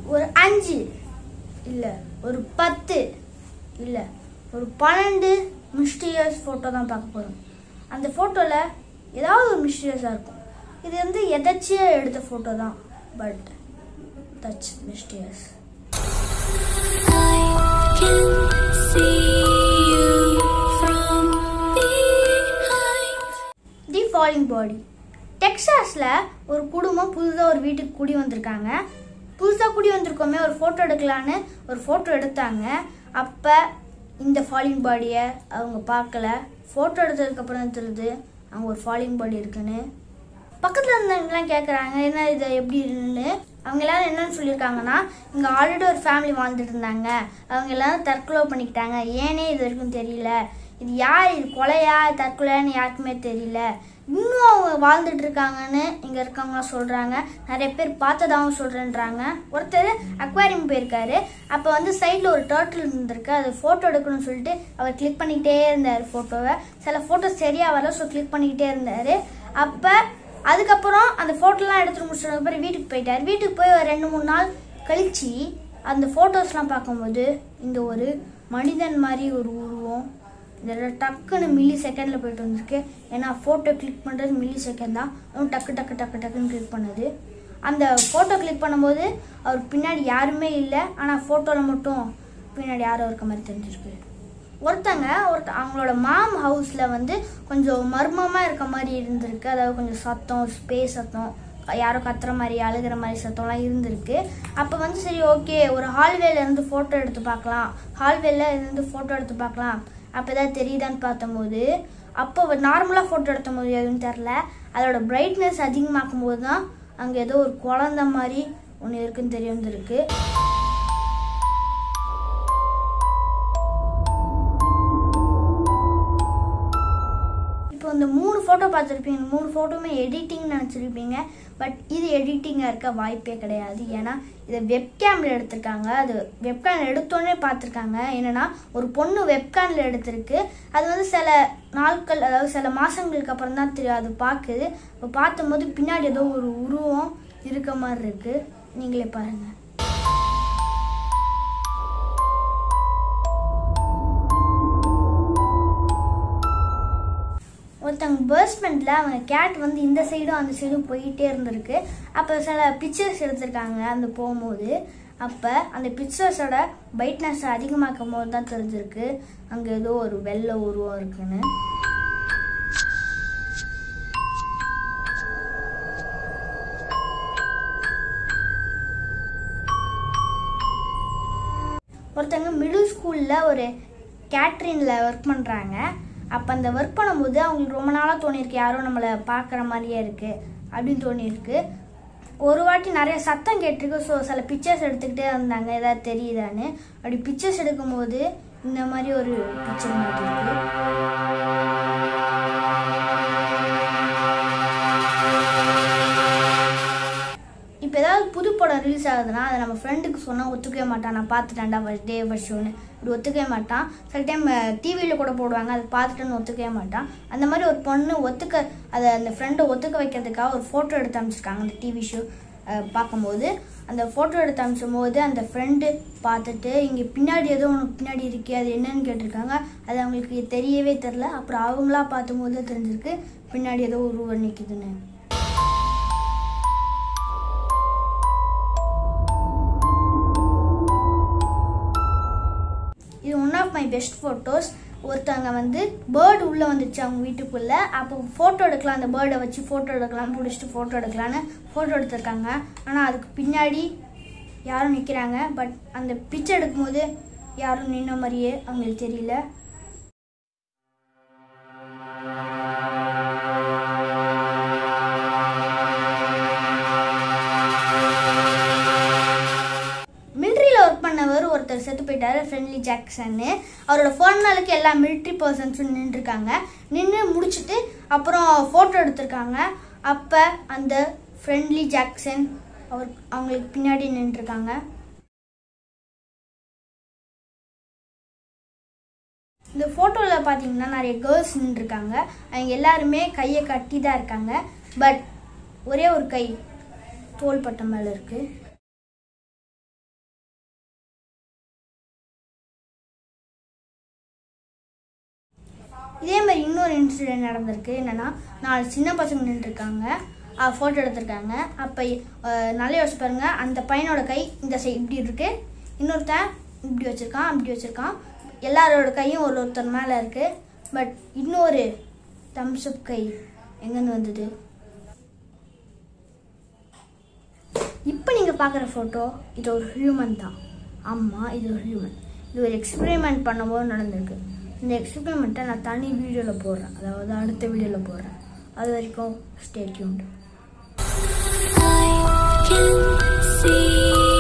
ஒரு அஞ்சு இல்லை ஒரு பத்து இல்லை ஒரு பன்னெண்டு மிஸ்டீரியஸ் ஃபோட்டோ தான் பார்க்க போகிறோம் அந்த ஃபோட்டோவில் ஏதாவது ஒரு மிஸ்டீரியஸாக இருக்கும் இது வந்து எதாச்சியாக எடுத்த ஃபோட்டோ தான் but that's mysterious I can see you from behind. The falling body டெக்சாஸில் ஒரு குடும்பம் புதுசாக ஒரு வீட்டுக்கு குடி வந்திருக்காங்க புதுசாக குடி வந்திருக்கோமே ஒரு ஃபோட்டோ எடுக்கலான்னு ஒரு ஃபோட்டோ எடுத்தாங்க அப்போ இந்த ஃபாலிங் பாடியை அவங்க பார்க்கல ஃபோட்டோ எடுத்ததுக்கப்புறம் தான் தெரியுது அவங்க ஒரு ஃபாலிங் பாடி இருக்குன்னு பக்கத்தில் இருந்தவங்கலாம் கேட்குறாங்க என்ன இது எப்படி இருக்குன்னு அவங்க எல்லாரும் என்னன்னு சொல்லியிருக்காங்கன்னா இங்கே ஆல்ரெடி ஒரு ஃபேமிலி வாழ்ந்துட்டு இருந்தாங்க அவங்க எல்லாரும் தற்கொலை பண்ணிக்கிட்டாங்க ஏனே இது வரைக்கும் தெரியல இது யார் இது கொலையா தற்கொலையான்னு யாருக்குமே தெரியல இன்னும் அவங்க வாழ்ந்துட்டு இருக்காங்கன்னு இங்கே இருக்கவங்க சொல்கிறாங்க நிறைய பேர் பார்த்ததாகவும் சொல்கிறேன்றாங்க ஒருத்தர் அக்வாரியம் போயிருக்காரு அப்போ வந்து சைடில் ஒரு டர்ட்டில் இருந்திருக்கு அதை ஃபோட்டோ எடுக்கணும்னு சொல்லிட்டு அவர் கிளிக் பண்ணிக்கிட்டே இருந்தார் ஃபோட்டோவை சில ஃபோட்டோஸ் சரியாக வரல ஸோ கிளிக் பண்ணிக்கிட்டே இருந்தார் அப்போ அதுக்கப்புறம் அந்த ஃபோட்டோலாம் எடுத்துட்டு முடிச்சதுக்கு அப்புறம் வீட்டுக்கு போயிட்டார் வீட்டுக்கு போய் ஒரு ரெண்டு மூணு நாள் கழிச்சு அந்த ஃபோட்டோஸ்லாம் பார்க்கும்போது இந்த ஒரு மனிதன் மாதிரி ஒரு உருவம் இதில் டக்குன்னு மில்லி செகண்டில் போயிட்டு வந்திருக்கு ஏன்னா ஃபோட்டோ கிளிக் பண்ணுறது மில்லி செகண்ட் தான் அதுவும் டக்கு டக்கு டக்கு டக்குன்னு கிளிக் பண்ணுது அந்த ஃபோட்டோ கிளிக் பண்ணும்போது அவர் பின்னாடி யாருமே இல்லை ஆனால் ஃபோட்டோவில் மட்டும் பின்னாடி யாரோ இருக்க மாதிரி தெரிஞ்சிருக்கு ஒருத்தங்க ஒருத்த அவங்களோட மாம் ஹவுஸில் வந்து கொஞ்சம் மர்மமாக இருக்க மாதிரி இருந்திருக்கு அதாவது கொஞ்சம் சத்தம் ஸ்பேஸ் சத்தம் யாரோ கத்துற மாதிரி அழுகிற மாதிரி சத்தம்லாம் இருந்திருக்கு அப்போ வந்து சரி ஓகே ஒரு ஹால்வேல இருந்து ஃபோட்டோ எடுத்து பார்க்கலாம் ஹால்வேல இருந்து ஃபோட்டோ எடுத்து பார்க்கலாம் அப்போ ஏதாவது தெரியுதான்னு பார்த்தம்போது அப்போ நார்மலாக ஃபோட்டோ எடுத்த போது எதுவும் தெரில அதோட பிரைட்னஸ் அதிகமாக்கும் போது தான் அங்கே ஏதோ ஒரு குழந்த மாதிரி ஒன்று இருக்குன்னு தெரிய வந்திருக்கு இப்போ இந்த மூணு ஃபோட்டோ பார்த்துருப்பீங்க இந்த மூணு ஃபோட்டோவுமே எடிட்டிங் நினச்சிருப்பீங்க பட் இது எடிட்டிங்காக இருக்க வாய்ப்பே கிடையாது ஏன்னா இதை வெப்கேமில் எடுத்திருக்காங்க அது வெப்கேம் எடுத்தோடனே பார்த்துருக்காங்க என்னென்னா ஒரு பொண்ணு வெப்கேமில் எடுத்திருக்கு அது வந்து சில நாட்கள் அதாவது சில மாதங்களுக்கு அப்புறம் தான் தெரியும் அது பார்க்குது இப்போ பார்த்தம்போது பின்னாடி ஏதோ ஒரு உருவம் இருக்க மாதிரி இருக்குது நீங்களே பாருங்கள் ஒருத்தவங்க பேர்ஸ்மெண்ட்டில் அவங்க கேட் வந்து இந்த சைடும் அந்த சைடும் போயிட்டே இருந்திருக்கு அப்போ சில பிக்சர்ஸ் எடுத்திருக்காங்க அந்த போகும்போது அப்போ அந்த பிக்சர்ஸோட பிரைட்னஸ் அதிகமாக்கும் போது தான் தெரிஞ்சிருக்கு அங்கே ஏதோ ஒரு வெள்ளை உருவம் இருக்குன்னு ஒருத்தவங்க மிடில் ஸ்கூலில் ஒரு கேட்ரினில் ஒர்க் பண்ணுறாங்க அப்போ அந்த ஒர்க் பண்ணும்போது அவங்களுக்கு ரொம்ப நாளாக தோணியிருக்கு யாரோ நம்மளை பார்க்குற மாதிரியே இருக்குது அப்படின்னு தோணியிருக்கு ஒரு வாட்டி நிறைய சத்தம் கேட்டிருக்கு ஸோ சில பிக்சர்ஸ் எடுத்துக்கிட்டே இருந்தாங்க ஏதாவது தெரியுதான்னு அப்படி பிக்சர்ஸ் எடுக்கும்போது இந்த மாதிரி ஒரு பிக்சர் மாட்டிருக்கு இப்போ ஏதாவது புது படம் ரிலீஸ் ஆகுதுன்னா அதை நம்ம ஃப்ரெண்டுக்கு சொன்னால் ஒத்துக்கவே மாட்டான் நான் பார்த்துட்டேன்டா ஃபர்ஸ்ட் டே ஃபர்ஸ்ட் ஷோன்னு இப்படி ஒத்துக்கவே மாட்டான் சில டைம் டிவியில் கூட போடுவாங்க அதை பார்த்துட்டேன்னு ஒத்துக்கவே மாட்டான் அந்த மாதிரி ஒரு பொண்ணு ஒத்துக்க அதை அந்த ஃப்ரெண்டை ஒத்துக்க வைக்கிறதுக்காக ஒரு ஃபோட்டோ எடுத்து அமைச்சிருக்காங்க அந்த டிவி ஷோ பார்க்கும்போது அந்த ஃபோட்டோ எடுத்து அமைச்சும் போது அந்த ஃப்ரெண்டு பார்த்துட்டு இங்கே பின்னாடி ஏதோ உனக்கு பின்னாடி இருக்கே அது என்னன்னு கேட்டிருக்காங்க அது அவங்களுக்கு தெரியவே தெரில அப்புறம் அவங்களா பார்த்தும்போது தான் தெரிஞ்சிருக்கு பின்னாடி ஏதோ உருவம் நிற்குதுன்னு இது one of my best photos ஒருத்தவங்க வந்து பேர்டு உள்ளே வந்துச்சு அவங்க வீட்டுக்குள்ளே அப்போ ஃபோட்டோ எடுக்கலாம் அந்த பேர்டை வச்சு ஃபோட்டோ எடுக்கலாம் பிடிச்சிட்டு ஃபோட்டோ எடுக்கலான்னு ஃபோட்டோ எடுத்திருக்காங்க ஆனால் அதுக்கு பின்னாடி யாரும் நிற்கிறாங்க பட் அந்த பிக்சர் எடுக்கும்போது யாரும் நின்ன மாதிரியே அவங்களுக்கு தெரியல மிலிட்ரியில் ஒர்க் பண்ணவர் ஒருத்தர் செத்து போயிட்டாரு ஃப்ரெண்ட்லி ஜாக்சன்னு அவரோட ஃபோன் நாளுக்கு எல்லா மிலிட்ரி பர்சன்ஸும் நின்றுருக்காங்க நின்று முடிச்சுட்டு அப்புறம் ஃபோட்டோ எடுத்திருக்காங்க அப்போ அந்த ஃப்ரெண்ட்லி ஜாக்சன் அவர் அவங்களுக்கு பின்னாடி நின்றுருக்காங்க இந்த ஃபோட்டோவில் பார்த்தீங்கன்னா நிறைய கேர்ள்ஸ் நின்றுருக்காங்க அவங்க எல்லாருமே கையை கட்டி தான் இருக்காங்க பட் ஒரே ஒரு கை தோள்பட்டை மேலே இருக்குது இதே மாதிரி இன்னொரு இன்சிடென்ட் நடந்திருக்கு என்னன்னா நாலு சின்ன பசங்க நின்றுருக்காங்க ஃபோட்டோ எடுத்திருக்காங்க அப்போ நல்லா யோசிச்சு பாருங்க அந்த பையனோட கை இந்த சைடு இப்படி இருக்கு இன்னொருத்தன் இப்படி வச்சிருக்கான் இப்படி வச்சிருக்கான் எல்லாரோட கையும் ஒரு ஒருத்தர் மேலே இருக்கு பட் இன்னொரு தம்ஸ் அப் கை எங்கேருந்து வந்தது இப்போ நீங்கள் பார்க்குற ஃபோட்டோ இது ஒரு ஹியூமன் தான் ஆமாம் இது ஒரு ஹியூமன் இது ஒரு எக்ஸ்பெரிமெண்ட் பண்ணும்போது நடந்திருக்கு இந்த எக்ஸ்பெரிமெண்ட்டை நான் தனி வீடியோவில் போடுறேன் அதாவது அடுத்த வீடியோவில் போடுறேன் அது வரைக்கும் stay tuned I can see